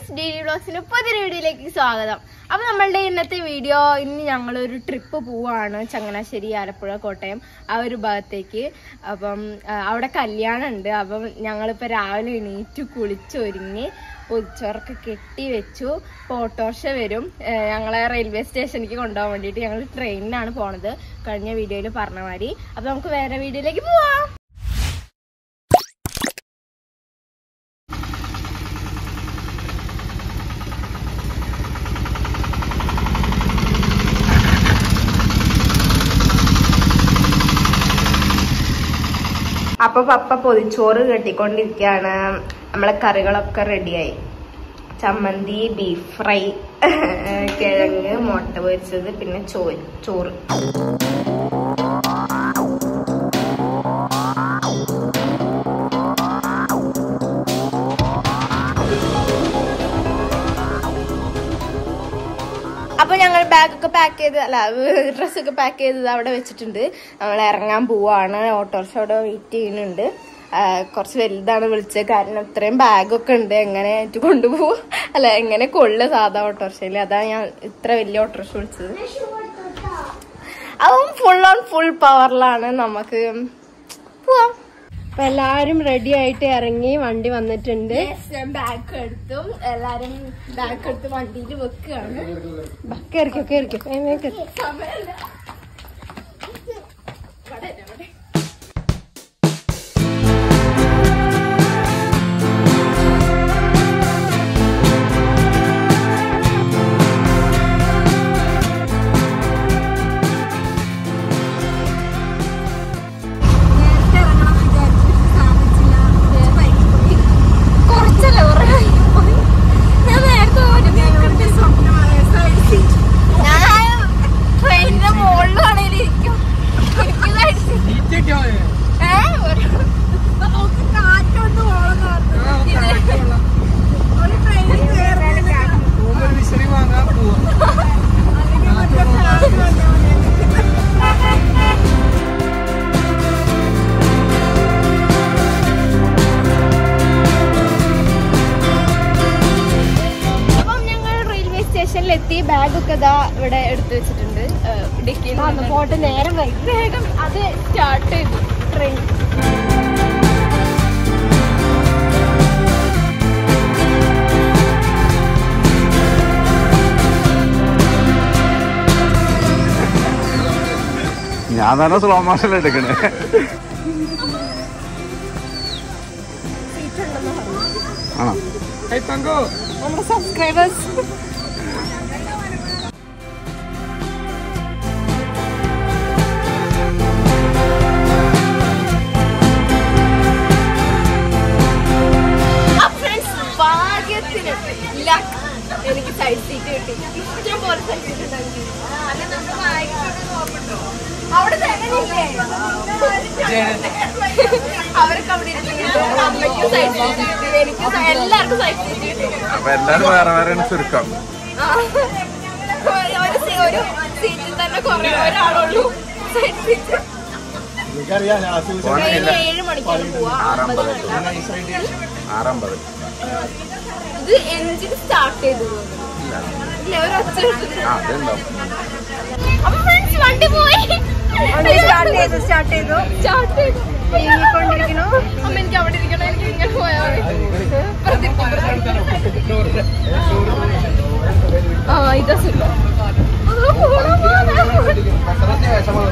Friends D D ബ്ലോഗ്സിന്റെ പുതിയൊരു വീഡിയോയിലേക്ക് സ്വാഗതം അപ്പൊ നമ്മളുടെ ഇന്നത്തെ വീഡിയോ ഇന്ന് ഞങ്ങൾ ഒരു ട്രിപ്പ് പോവാണ് ചങ്ങനാശ്ശേരി ആലപ്പുഴ കോട്ടയം ആ ഒരു ഭാഗത്തേക്ക് അപ്പം ആ, അവിടെ കല്യാണം ഉണ്ട് അപ്പം ഞങ്ങളിപ്പോൾ രാവിലെ എണീറ്റ് കുളിച്ചൊരുങ്ങി പൊതിച്ചോറൊക്കെ കെട്ടി വെച്ചു ഇപ്പോൾ ഓട്ടോറിക്ഷ വരും ഏ, ഞങ്ങളെ റെയിൽവേ സ്റ്റേഷനിലേക്ക് കൊണ്ടുപോകാൻ വേണ്ടിയിട്ട് ഞങ്ങൾ ട്രെയിനിനാണ് പോണത് കഴിഞ്ഞ വീഡിയോയിൽ പറഞ്ഞ മാതിരി അപ്പം നമുക്ക് വേറെ വീഡിയോയിലേക്ക് പോവാം അപ്പൊ പപ്പ പൊതിച്ചോറ് കെട്ടിക്കൊണ്ടിരിക്കുകയാണ് നമ്മളെ കറികളൊക്കെ റെഡിയായി ചമ്മന്തി ബീഫ് ഫ്രൈ കിഴങ്ങ് മുട്ട പൊരിച്ചത് പിന്നെ ചോറ് ചോറ് അപ്പൊ ഞങ്ങൾ ബാഗൊക്കെ പാക്ക് ചെയ്ത് അല്ല ഡ്രസ്സൊക്കെ പാക്ക് ചെയ്തത് അവിടെ വെച്ചിട്ടുണ്ട് നമ്മൾ ഇറങ്ങാൻ പോവാണ് ഓട്ടോറിക്ഷ അവിടെ വെയിറ്റ് ചെയ്യുന്നുണ്ട് ആ, കുറച്ച് വലുതാണ് വിളിച്ചത് കാരണം ഇത്രയും ബാഗൊക്കെ ഉണ്ട് എങ്ങനെ ആയിട്ട് കൊണ്ടുപോകും അല്ല എങ്ങനെ കൊള്ളു സാധാ ഓട്ടോറിക്ഷയിൽ അതാണ് ഞാൻ ഇത്ര വലിയ ഓട്ടോറിക്ഷ വിളിച്ചത് അതും ഫുൾ ഓൺ ഫുൾ പവറിലാണ് നമുക്ക് പോവാം അപ്പൊ എല്ലാരും റെഡി ആയിട്ട് ഇറങ്ങി വണ്ടി വന്നിട്ടുണ്ട് ഞാൻ ബാഗ് എടുത്തു എല്ലാരും ബാഗ് എടുത്ത് വണ്ടിയിൽ വെക്കുകയാണ് കേറിക്കോ കേറിക്കോ വേഗം കേറി. കുറച്ചല്ലേ കുറേ ആയിപ്പോയി. ഞാൻ നേരത്തെ ഞാൻ ട്രെയിനിന്റെ മുകളിലാണെങ്കിൽ ഇരിക്കും എനിക്ക് കഴിച്ച് ഏ? ഒരു- അപ്പം ഞങ്ങൾ റെയിൽവേ സ്റ്റേഷനിലെത്തി ബാഗൊക്കെ ഇതാ ഇവിടെ എടുത്തു വെച്ചിട്ടുണ്ട് ഡിക്കിയിൽ പോട്ടെ നേരം വൈകി വേഗം അത് സ്റ്റാർട്ട് ചെയ്തു ട്രെയിൻ ഞാൻ തന്നെ സ്ലോ മോഷൻ എടുക്കണേ ആണോ നമ്മുടെ സബ്സ്ക്രൈബേഴ്സ് ഭാഗ്യത്തിന് luck. എനിക്ക് സൈഡ് സീറ്റ് കിട്ടി ഇഷ്ടം പോലെ സൈഡ് സീറ്റ് ഉണ്ടാക്കി അല്ല നമ്മൾ വായിക്കോട്ടെ അവിടെ ജനനില്ലേ അവരൊക്കെ അവിടെ ഇരുന്നിട്ട് അമ്മയ്ക്കും സൈഡ് സീറ്റ് കിട്ടി എനിക്ക് എല്ലാവർക്കും സൈഡ് സീറ്റ് കിട്ടി അപ്പൊ എല്ലാരും വേറെ വേറെ ചുരുക്കം ആ. ഒരു- ഒരു സീ- ഒരു സീറ്റിൽ തന്നെ കുറെ ഒരാളുള്ളൂ സൈഡ് സീറ്റ് പോണില്ല ട്രെയിൻ ഏഴ് മണിക്കാണ് പോവാ അമ്പത് ആറമ്പത് മണി ആറമ്പത് ഇത് എഞ്ചിൻ സ്റ്റാർട്ട് ചെയ്തു ഇല്ല ഒരു ഒച്ച കേട്ടില്ല. ആ അതുണ്ടാവും അപ്പൊ friends, വണ്ടി പോയി സ്റ്റാർട്ട് ചെയ്തു സ്റ്റാർട്ട് ചെയ്തു സ്റ്റാർട്ട് ചെയ്തു നീങ്ങിക്കൊണ്ടിരിക്കണു അമ്മ എനിക്ക് അവിടെ ഇരിക്കണം എനിക്ക് ഇങ്ങനെ പോയാൽ മതി പ്രതിജ്ഞ, പ്രതിജ്ഞ. ആ ഇതാ സുഖം ആ, പോണം, പോണം.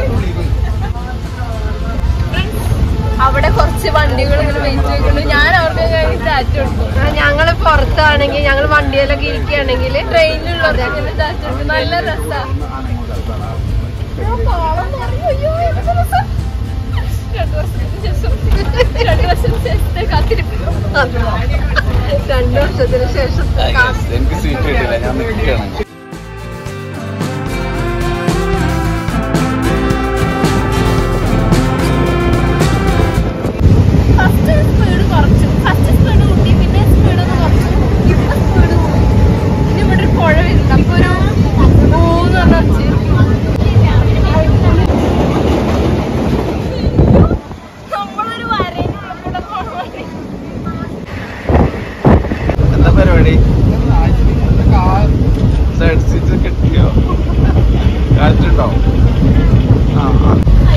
അവിടെ കുറച്ച് വണ്ടികൾ ഇങ്ങനെ വെയിറ്റ് ചെയ്തിട്ടുണ്ട് ഞാൻ അവർക്ക് ടാറ്റ കൊടുക്കും ഞങ്ങള് പുറത്താണെങ്കിൽ ഞങ്ങൾ വണ്ടിയിലൊക്കെ ഇരിക്കുകയാണെങ്കിൽ ട്രെയിനിലുള്ളവർക്ക് ഇങ്ങനെ ടാറ്റ കൊടുക്കും നല്ല രസാ ഞാൻ പാളം മറിയും. അയ്യോ, എന്ത് രസം. രണ്ട് വർഷത്തിന് ശേഷം രണ്ട് വർഷത്തിന് ശേഷത്തെ കാത്തിരിപ്പ് രണ്ട് വർഷത്തിന് ശേഷം എനിക്ക് സീറ്റ് കിട്ടില്ല ഞാൻ നിൽക്കുകയാണ് ഫസ്റ്റ് സ്പീഡ് കുറച്ചു ഫസ്റ്റ് സ്പീഡ് കൂട്ടി പിന്നെ സ്പീഡ് ഒന്ന് കുറച്ചു ഇപ്പൊ സ്പീഡ് കൂടി ഇനി ഇവിടെ ഒരു പുഴ വരുന്നുണ്ട് അപ്പൊ ഒരു മൂന്ന് പറഞ്ഞ നമ്മളൊരു വരയിലുള്ള കൂടെ പോണ വഴി. എന്താ പരിപാടി പരിപാടി സൈഡ് സീറ്റ് കിട്ടിയോ കാറ്റുണ്ടോ ആ ആ.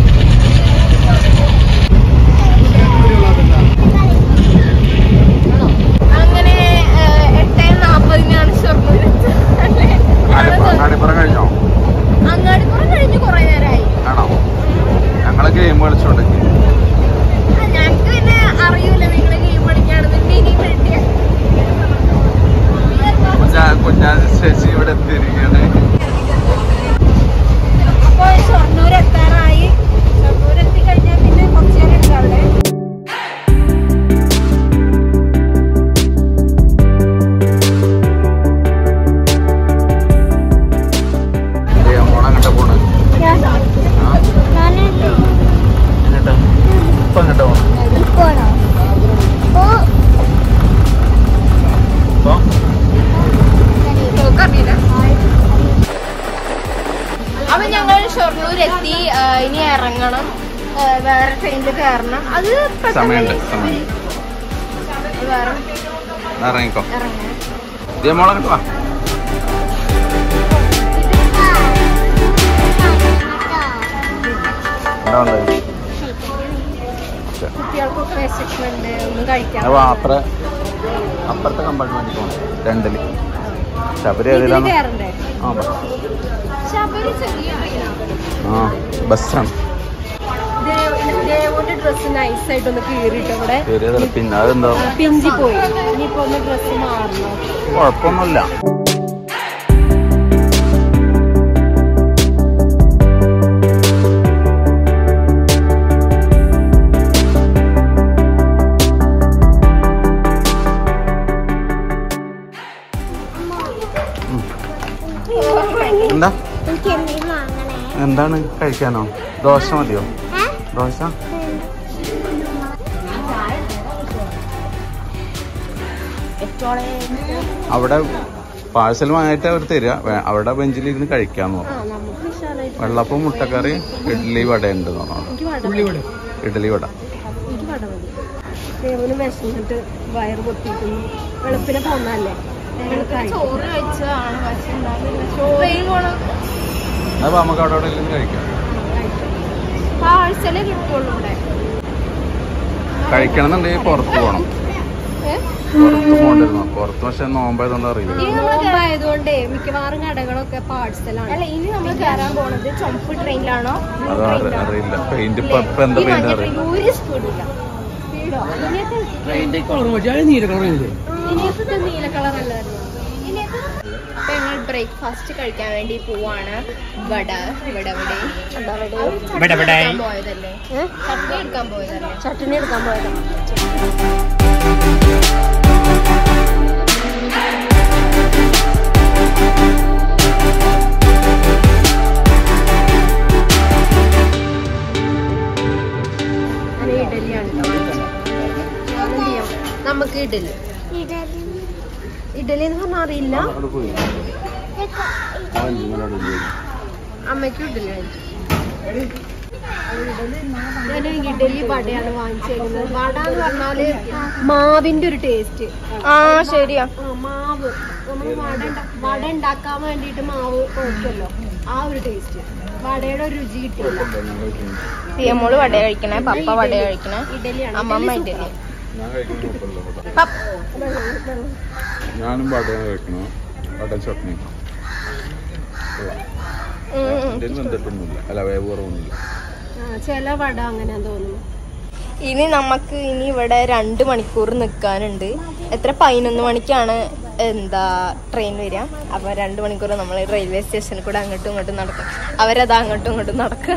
അങ്ങനെ ഏഹ്, എട്ട് നാപ്പതിനാണ് ഷൊർണൂർ ആടിപ്പുറം ആടിപ്പുറം കഴിഞ്ഞോ അങ്ങാടിപ്പുറം കഴിഞ്ഞ് കുറെ നേരമായി ആണോ ഞങ്ങള് ഗെയിം കളിച്ചോണ്ടെങ്കിൽ ഞങ്ങക്ക് പിന്നെ അറിയൂല നിങ്ങള് ഗെയിം കളിക്കാണെന്ന് ഇനി വേണ്ടിയ കുഞ്ഞാതി ചേച്ചി ഇവിടെ എത്തിയിരിക്കുകയാണ് അപ്പൊ ഷൊർണൂർ എത്താറായി ഷൊർണൂർ എത്തിക്കഴിഞ്ഞാൽ പിന്നെ കുറച്ച് നേരം ഉണ്ട് അവിടെ മോളെ അങ്ങോട്ടാ പോണ് എന്നിട്ടോ ഇപ്പൊ അങ്ങോട്ടാ പോണം ഇപ്പൊ അപ്പൊ ഞങ്ങൾ ഷൊർണൂർ എത്തി ആ, ഇനി ഇറങ്ങണം ആ, വേറെ ട്രെയിനിൽ കയറണം അത് പെട്ടെന്ന് സമയമുണ്ട് സമയം വേറെ ഇറങ്ങിക്കോ ഇറങ്ങണം ഇതേ മോളെ അങ്ങോട്ട് വാ എന്താ ഉണ്ടായി കുട്ടികൾക്കൊക്കെ വിശക്കുന്നുണ്ട് ഒന്നും കഴിക്കാൻ അപ്പൊ അപ്പുറ അപ്പുറത്തെ കമ്പാർട്ട്മെന്റിൽ പോകണം രണ്ടില് ശബരി ഇതില് ഏതിലാണ് കയറണ്ടേ ആ ബസ് ശബരി ചെറിയ ട്രെയിനാണ് ആ ബസ്സാണ് ദേവോന്റെ ഡ്രസ് നൈസായിട്ടൊന്ന് കീറിട്ടോ ഇവിടെ ചെറിയ പിന്നെ അതെന്താ പിഞ്ചി പോയി ഇനിയിപ്പോ ഒന്ന് ഡ്രസ് മാറണം കുഴപ്പമൊന്നുമില്ല എന്താ എന്താണ് കഴിക്കാനോ ദോശ മതിയോ ദോശ അവിടെ പാഴ്സൽ വാങ്ങിയിട്ട് അവർ തരിക വേ- അവിടെ ബെഞ്ചിലിരുന്ന് കഴിക്കാന്ന് ആ പറഞ്ഞു നമുക്ക് വിശാലായിട്ട് വെള്ളപ്പം മുട്ടക്കറി ഇഡ്ഡലി വട ഉണ്ട് തോന്നുന്നു എനിക്ക് വട ഇഡ്ഡലി വട എനിക്ക് വട മതി ദേവന് വിശന്നിട്ട് വയറ് പൊട്ടിക്കുന്നു വെളുപ്പിനെ പോന്നല്ലേ ചോറ് കഴിച്ചതാണ് അപ്പോൾ നമുക്ക് അവിടെ അവിടെ ഇരുന്ന് കഴിക്കാം പാഴ്സലേ കിട്ടുള്ളൂ ഇവിടെ കഴിക്കണം എന്നുണ്ടെങ്കിൽ പുറത്ത് പോകണം ഏ? പുറത്ത് പോകണ്ടിരുന്നു പുറത്ത് പക്ഷെ നോമ്പായതുകൊണ്ട് അറിയില്ല നോമ്പായതുകൊണ്ടേ മിക്കവാറും കടകളൊക്കെ പാഴ്സലാണ് അല്ല ഇനി നമ്മൾ കയറാൻ പോണത് ചുമപ്പ് ട്രെയിനിലാണോ അത് അറി- അറിയില്ല പെയിന്റ് ഇപ്പൊ ഇപ്പൊ എന്താ പെയിന്റ് അറിയില്ല ഒരു സ്പീഡില്ല സ്പീഡോ ഇനിയൊക്കെ ഇനിയൊക്കെ നീല കളർ അല്ലായിരുന്നു അപ്പൊ ഞങ്ങൾ ബ്രേക്ക്ഫാസ്റ്റ് കഴിക്കാൻ വേണ്ടി പോവാണ് വട വട വട എന്താ വട എടുക്കാൻ പോയതല്ലേ ചട്നി എടുക്കാൻ പോയതല്ലേ ചട്നി എടുക്കാൻ പോയതാണ് ഇഡലിയാണ് നമുക്ക് ഇഡലി ഇഡലി എന്ന് പറഞ്ഞാൽ അറിയില്ല അവിടെ പോയി അവൻ ഇവനോട് ഇല്ലേ? അമ്മയ്ക്ക് ഇഡലി വാങ്ങിച്ചു ഞാൻ ഇഡലി വടയാണ് വാങ്ങിച്ചേക്കുന്നത് വട എന്ന് പറഞ്ഞാല് മാവിന്റെ ഒരു ടേസ്റ്റ് ആ ശരിയാ മാവ് നമ്മൾ വട ഉണ്ടാ- വട ഉണ്ടാക്കാൻ വേണ്ടിയിട്ട് മാവ് കുഴക്കുമല്ലോ ആ ഒരു ടേസ്റ്റ് വടയുടെ ഒരു രുചി കിട്ടില്ല സിയമോള് വട കഴിക്കണേ പപ്പ വട കഴിക്കണേ ഇഡലിയാണ് അമ്മമ്മ ഇഡലി ഞാൻ കഴിക്കുന്ന കുഴപ്പമില്ല വട. ഞാനും വടയാണ് കഴിക്കണം വട ചട്നി ഇതിന് ബന്ധപ്പെട്ടൊന്നുമില്ല അല്ല വേവ് കുറവൊന്നുമില്ല ആ, ചില വട അങ്ങനെ തോന്നുന്നു ഇനി നമുക്ക് ഇനി ഇവിടെ രണ്ട് മണിക്കൂർ നിൽക്കാനുണ്ട് എത്ര പതിനൊന്ന് മണിക്കാണ് എന്താ ട്രെയിൻ വരിക അപ്പൊ രണ്ട് മണിക്കൂർ നമ്മൾ റെയിൽവേ സ്റ്റേഷനിൽ കൂടെ അങ്ങോട്ടും ഇങ്ങോട്ടും നടക്കും അവരത് അങ്ങോട്ടും ഇങ്ങോട്ടും നടക്കും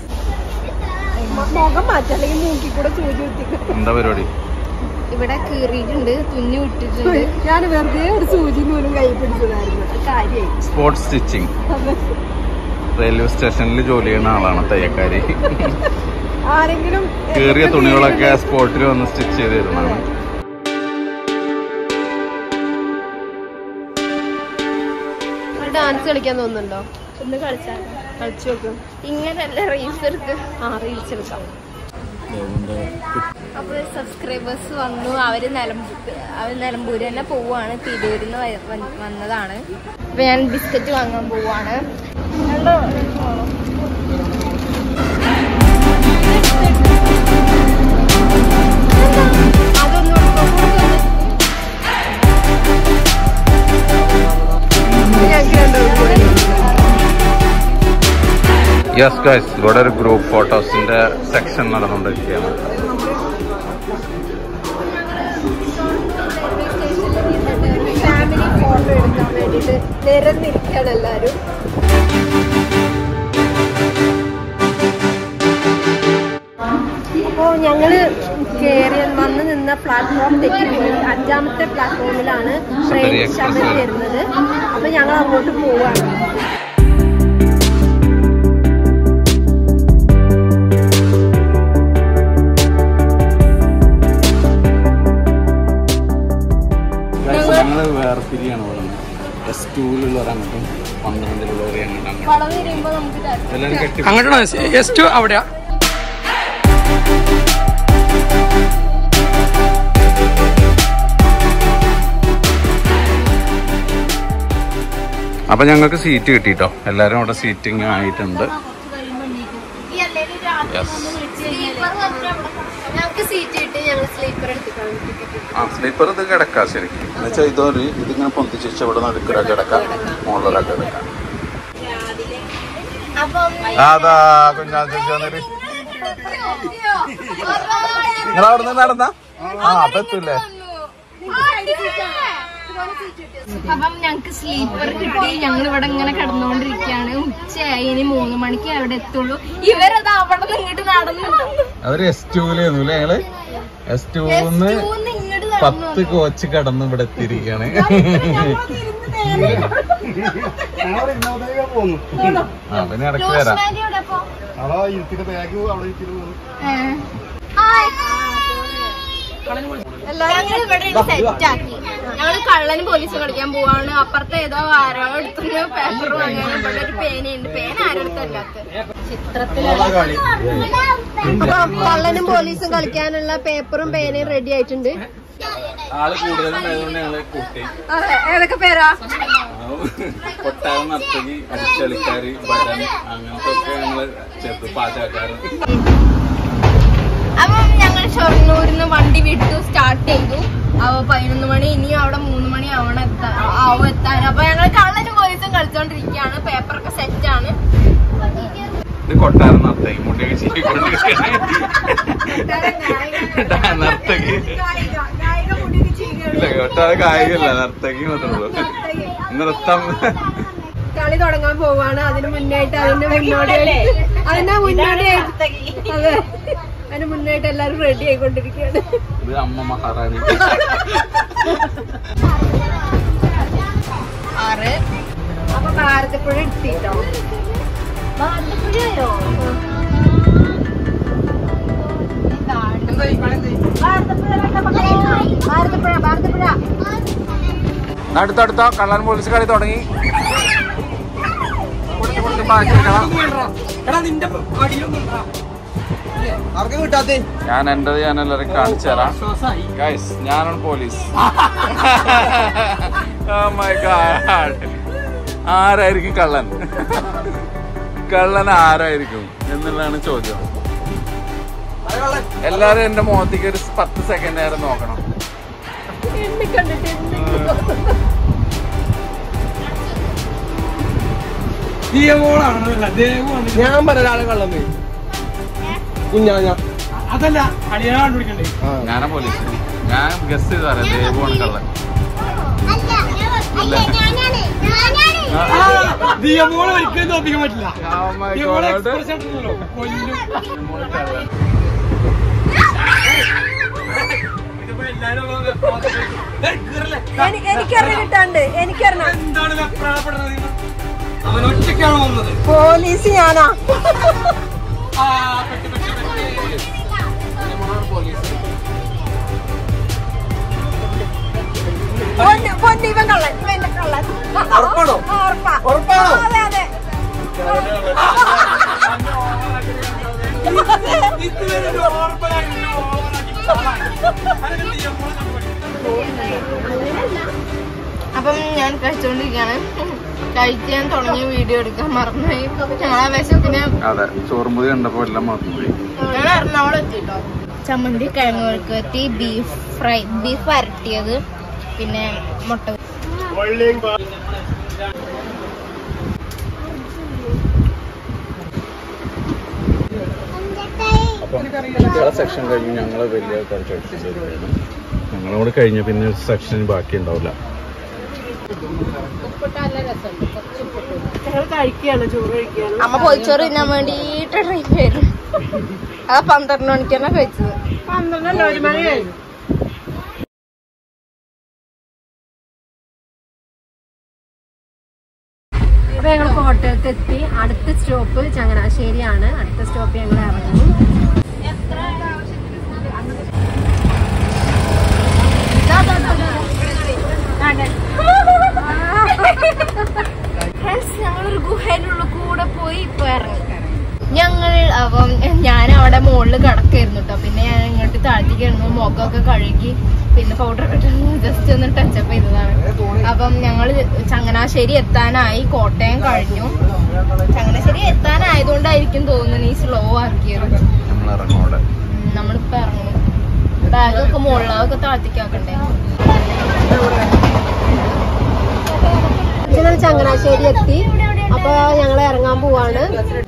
മുഖം മാറ്റാം അല്ലെങ്കിൽ മൂക്കി കൂടെ സൂചി കുത്തിക്കും എന്താ പരിപാടി ഇവിടെ കീറിയിട്ടുണ്ട് തുന്നി വിട്ടിട്ടുണ്ട് ഞാൻ വെറുതെ ഒരു സൂചി നൂലും കൈ പിടിച്ചതായിരുന്നു കാര്യമായി സ്പോർട്സ് സ്റ്റിച്ചിങ് റെയിൽവേ സ്റ്റേഷനിൽ ജോലി ചെയ്യുന്ന ആളാണ് തയ്യക്കാരി ആരെങ്കിലും കീറിയ തുണികളൊക്കെ സ്പോട്ടിൽ വന്ന് സ്റ്റിച്ച് ചെയ്ത് തരുന്നതാണ് ഡാൻസ് കളിക്കാൻ തോന്നുന്നുണ്ടോ ഒന്ന് കളിച്ചാൽ കളിച്ചു നോക്കും ഇങ്ങനല്ല റീൽസ് എടുക്ക് ആ റീൽസ് എടുക്കാം അപ്പോൾ സബ്സ്ക്രൈബേഴ്സ് വന്നു അവര് നിലമ്പൂർ അവർ നിലമ്പൂര് തന്നെ പോവാണ് തിരൂരിൽ നിന്ന് വന്നതാണ് അപ്പൊ ഞാൻ ബിസ്ക്കറ്റ് വാങ്ങാൻ പോവാണ് അതൊന്നും യെസ് ഗൈസ് ഇവിടെ ഒരു ഗ്രൂപ്പ് ഫോട്ടോസിന്റെ സെക്ഷൻ നടന്നുകൊണ്ടിരിക്കുകയാണ് ഫാമിലി ഫോട്ടോ എടുക്കാൻ വേണ്ടിട്ട് നിരന്നിരിക്കുകയാണ് എല്ലാരും അപ്പോൾ ഞങ്ങള് കയറി വന്ന് നിന്ന പ്ലാറ്റ്ഫോം തെറ്റിപ്പോയി അഞ്ചാമത്തെ പ്ലാറ്റ്ഫോമിലാണ് ട്രെയിൻ ശബരി എക്സ്പ്രസ് ശബരി വരുന്നത് അപ്പൊ ഞങ്ങൾ അങ്ങോട്ട് പോവാണ് ഞങ്ങൾ വേർപിരിയാണ് ഇവിടെ എസ് ടൂവിലുള്ളവർ അങ്ങോട്ടും പന്ത്രണ്ടിലുള്ളവർ അങ്ങോട്ടും അങ്ങോട്ടും വളവ് തിരിയുമ്പോ നമുക്ക് ത- എല്ലാവരും കെട്ടി അങ്ങോട്ടാണ് എസ് ടു അവിടെയാ അപ്പൊ ഞങ്ങൾക്ക് സീറ്റ് കിട്ടിട്ടോ എല്ലാരും അവിടെ സീറ്റിംഗ് ആയിട്ടുണ്ട് യെസ് ഞങ്ങൾക്ക് സീറ്റ് കിട്ടി ഞങ്ങൾ സ്ലീപ്പർ എടുത്തിട്ടാണ് ടിക്കറ്റ് ആ സ്ലീപ്പർ ഇത് കിടക്കാം ശരിക്കും എന്നുവെച്ചാൽ ഇതൊരു ഇതിങ്ങനെ പൊന്തിച്ച് ഇവിടെ നടുക്കിട കിടക്കാം മുകളിലൊക്കെ കിടക്കാം അപ്പം അതാ കുഞ്ഞാ ചേച്ചി വന്നിട്ട് നിങ്ങൾ അവിടെ നിന്ന് നടന്ന ആ അപ്പൊ എത്തൂലേ അപ്പം ഞങ്ങക്ക് സ്ലീപ്പർ കിട്ടി ഞങ്ങൾ ഇവിടെ ഇങ്ങനെ കിടന്നുകൊണ്ടിരിക്കുകയാണ് ഉച്ചയായി ഇനി മൂന്ന് മണിക്ക് അവിടെ എത്തുള്ളൂ ഇവരത് അവിടെ നിന്ന് ഇങ്ങോട്ട് നടന്നു അവര് എസ് ടൂലായിരുന്നു അല്ലേ ഞങ്ങള് എസ് ടൂന്ന് ഇങ്ങോട്ട് പത്ത് കോച്ച് കടന്ന് ഇവിടെ എത്തിയിരിക്കാണ് ആ പിന്നെ ഇടയ്ക്ക് വരാം ഞങ്ങൾ ഇവിടെ സെറ്റ് ആക്കി ഞങ്ങള് കള്ളന് പോലീസ് കളിക്കാൻ പോവാണ് അപ്പുറത്തെ ഏതോ ആരോ എടുത്തുനിന്ന് പേപ്പർ വാങ്ങാൻ ഇവിടെ ഒരു പേനയുണ്ട് പേന ആരെടുത്തല്ലാത്ത അപ്പൊ കള്ളനും പോലീസും കളിക്കാനുള്ള പേപ്പറും പേനയും റെഡി ആയിട്ടുണ്ട് ആള് കൂടുതലുണ്ടായതുകൊണ്ട് ഞങ്ങള് കൂട്ടി അതെ ഏതൊക്കെ പേരാ കൊട്ടാരം നർത്തകി അടിച്ചളിക്കാര് ബടൻ അങ്ങനത്തെ ഒക്കെ ഞങ്ങള് ചേർത്ത് പാചകക്കാരൻ അപ്പം ഞങ്ങൾ ഷൊർണൂരിന്ന് വണ്ടി വിട്ടു സ്റ്റാർട്ട് ചെയ്തു അപ്പൊ പതിനൊന്ന് മണി ഇനിയും അവിടെ മൂന്ന് മണി ആവണം എത്താൻ ആവും എത്താൻ അപ്പൊ ഞങ്ങൾ കള്ളനും പോലീസും കളിച്ചോണ്ടിരിക്കുകയാണ് പേപ്പറൊക്കെ സെറ്റ് ആണ് ഇത് കൊട്ടാരം നർത്തകി മുടിയൊക്കെ ചീക്കൊണ്ടിരിക്കുകയാണ് നർത്തകി ഇല്ല കൊട്ടാരം കായികല്ല നർത്തകി മാത്രമേ ഉള്ളൂ നൃത്തം കളി തുടങ്ങാൻ പോവാണ് അതിന് മുന്നായിട്ട് അതിന്റെ മുന്നോടിയായിട്ട് അതിന്റെ മുന്നോടിയായിട്ട് അതെ അതിന് മുന്നായിട്ട് എല്ലാരും റെഡി ആയിക്കൊണ്ടിരിക്കുകയാണ് ഇത് അമ്മ മഹാറാണി ആറ് അപ്പൊ ഭാരതപ്പുഴ എത്തിട്ടോ ഭാരതപ്പുഴയോ ഭാരതപ്പുഴ ഭാരതപ്പുഴ അടുത്തടുത്ത കള്ളൻ പോലീസ് കളി തുടങ്ങി കൊടുത്ത് കൊടുത്ത് ബാക്കി വെക്കണം. എടാ നിന്റെ അടിയിലൊന്നും ഞാൻ എന്റേത് ഞാൻ എല്ലാവരും കാണിച്ചു തരാം ശ്വാസമായി ഗൈസ് ഞാനാണ് പോലീസ് Oh my God. ആരായിരിക്കും കള്ളൻ കള്ളൻ ആരായിരിക്കും എന്നുള്ളതാണ് ചോദ്യം എല്ലാരും എന്റെ മുഖത്തേക്ക് ഒരു പത്ത് സെക്കൻഡ് നേരം നോക്കണം എന്നെ കണ്ടിട്ട് ദേവോളാണ് ദേവമാണ് ഞാൻ പറഞ്ഞ ഒരാളെ കള്ളത് കുഞ്ഞാ ഞാൻ അതല്ല അടിയാൻ കണ്ടുപിടിക്കണ്ടേ ഞാനാ പോലീസ് ഞാൻ ഗസ് ചെയ്ത് പറയാം ദേവുവാണ് കള്ളൻ ദിയമോളെ ഒരിക്കലും തോപ്പിക്കാൻ പറ്റില്ല Oh my ദിയമോളെ God. എക്സ്പ്രഷൻ ഉണ്ടല്ലോ കൊല്ലും ദേവുവാണ് കള്ളൻ. ഇതിപ്പോ എല്ലാരും ഏയ്, കേറില്ലേ? എനിക്കറിയാൻ കിട്ടാണ്ട് എനിക്കറിയാം എന്താണ് വെപ്രാളപ്പെടുന്നത് നിങ്ങൾ? അവൻ ഒറ്റയ്ക്കാണ് വന്നത് പോലീസ് ഞാനാ ആ പെട്ടി പെട്ടി പെട്ടി ദേവുവാണ് പോലീസ് പൊന്ന് പൊന്ന് ഇവൻ കള്ളൻ ഇവന്റെ കള്ളൻ ഉറപ്പാണോ? ആ, ഉറപ്പാ ഉറപ്പാണോ? അതെ അതെ ഇതുവരെ ഒരു ഓർമ്മ അപ്പം ഞാൻ കഴിച്ചുകൊണ്ടിരിക്കുകയാണ് കഴിക്കാൻ തുടങ്ങിയ വീഡിയോ എടുക്കാൻ മറന്നുപോയി ഞങ്ങളെ വിശപ്പിന് അതെ ചോറുമ്പുതി കണ്ടപ്പോ എല്ലാം മറന്നുപോയി ഞങ്ങൾ എറണാകുളം എത്തിട്ടോ ചമ്മന്തി കിഴങ്ങ് എത്തി ബീഫ് ഫ്രൈ ബീഫ് വരട്ടിയത് പിന്നെ മുട്ട അപ്പം കുട്ടികളെ സെക്ഷൻ കഴിഞ്ഞ് ഞങ്ങൾ വലിയ ആൾക്കാർ കഴിച്ചിട്ടുണ്ടായിരുന്നു ഞങ്ങളോട് കഴിഞ്ഞ പിന്നെ സെക്ഷൻ ബാക്കി ഉണ്ടാവില്ല അമ്മ പൊതിച്ചോറ് തിന്നാൻ വേണ്ടിയിട്ട് ട്രെയിൻ വരും അത് പന്ത്രണ്ട് മണിക്കാണ് കഴിച്ചത് അപ്പൊ ഞങ്ങൾ കോട്ടയത്ത് എത്തി അടുത്ത സ്റ്റോപ്പ് ചങ്ങനാശ്ശേരിയാണ് അടുത്ത സ്റ്റോപ്പ് ഞങ്ങൾ ഇറങ്ങും ഞങ്ങളൊരു ഗുഹയിലുള്ള കൂടെ പോയി ഇപ്പൊ ഇറങ്ങി ഞങ്ങൾ അപ്പം ഞാൻ അവിടെ മുകളിൽ കിടക്കായിരുന്നു കേട്ടോ പിന്നെ ഞാൻ ഇങ്ങോട്ട് താഴ്ത്തിക്ക് കിടന്നു മുഖമൊക്കെ കഴുകി പിന്നെ പൗഡർ ഒക്കെ ജസ്റ്റ് ഒന്ന് ടച്ചപ്പ് ചെയ്തതാണ് അപ്പം ഞങ്ങൾ ചങ്ങനാശ്ശേരി എത്താനായി കോട്ടയം കഴിഞ്ഞു ചങ്ങനാശ്ശേരി എത്താനായതുകൊണ്ടായിരിക്കും തോന്നുന്നു ഈ സ്ലോ ആക്കിയത് നമ്മൾ ഇറങ്ങും അവിടെ ഉം, നമ്മളിപ്പോ ഇറങ്ങും ബാഗൊക്കെ മുകളിലൊക്കെ താഴ്ത്തിക്കാക്കണ്ടേ ഞങ്ങൾ ചങ്ങനാശ്ശേരി എത്തി അപ്പൊ ഞങ്ങൾ ഇറങ്ങാൻ പോവാണ്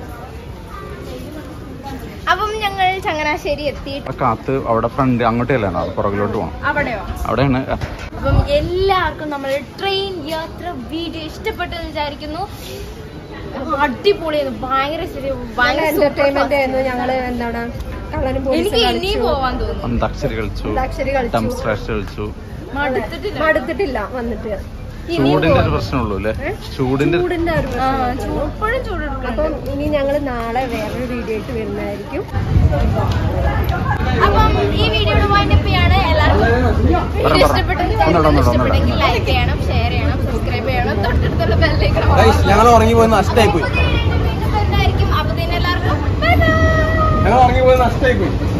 അപ്പം ഞങ്ങൾ ചങ്ങനാശ്ശേരി എത്തി ആ കാത്ത് അവിടെ ഫ്രണ്ട് അങ്ങോട്ടല്ലേ അവിടെ പുറകിലോട്ട് പോകണം അവിടെയോ അവിടെയാണ് അപ്പം എല്ലാവർക്കും നമ്മൾ ട്രെയിൻ യാത്ര വീഡിയോ ഇഷ്ടപ്പെട്ടെന്ന് വിചാരിക്കുന്നു അടിപൊളിയായിരുന്നു ഭയങ്കര ശരി ഭയങ്കര എന്റർടൈൻമെന്റ് super ആയിരുന്നു ഞങ്ങള് എന്താണ് കള്ളനും fast. എനിക്ക് പോലീസും ഇനിയും പോവാൻ തോന്നുന്നു അന്താക്ഷരി കളിച്ചു അക്ഷരി കളിച്ചു ടം സ്ട്രാഷ് കളിച്ചു മടുത്തിട്ടില്ല മടുത്തിട്ടില്ല വന്നിട്ട് ചൂടിന്റെ ഒരു പ്രശ്നമുള്ളൂ അല്ലേ ചൂടിന്റെ ചൂടിന്റെ ഒരു ആ, പ്രശ്നം ചൂ- ഇപ്പോഴും ചൂടെടുക്കണം അപ്പം ഇനി ഞങ്ങൾ നാളെ വേറൊരു വീഡിയോ ആയിട്ട് വരുന്നതായിരിക്കും അപ്പം ഈ വീഡിയോയുടെ വൈൻഡപ്പ് ചെയ്യാണ് എല്ലാവർക്കും വീഡിയോ പറ. ഇഷ്ടപ്പെട്ടെന്ന് ഒന്നുകൂടെ, ഒന്നുകൂടെ, ഇഷ്ടപ്പെട്ടെങ്കിൽ ഒന്നുകൂടെ. ലൈക്ക് ചെയ്യണം ഷെയർ ചെയ്യണം സബ്സ്ക്രൈബ് ചെയ്യണം തൊട്ടടുത്തുള്ള ബെല്ലേക്ക് ഞങ്ങൾ ഉറങ്ങി പോയി നഷ്ടമായി പോയി എന്തായിരിക്കും അപ്പൊ തന്നെ എല്ലാവർക്കും bye bye. ഞങ്ങൾ ഉറങ്ങി പോയി നഷ്ടമായി പോയി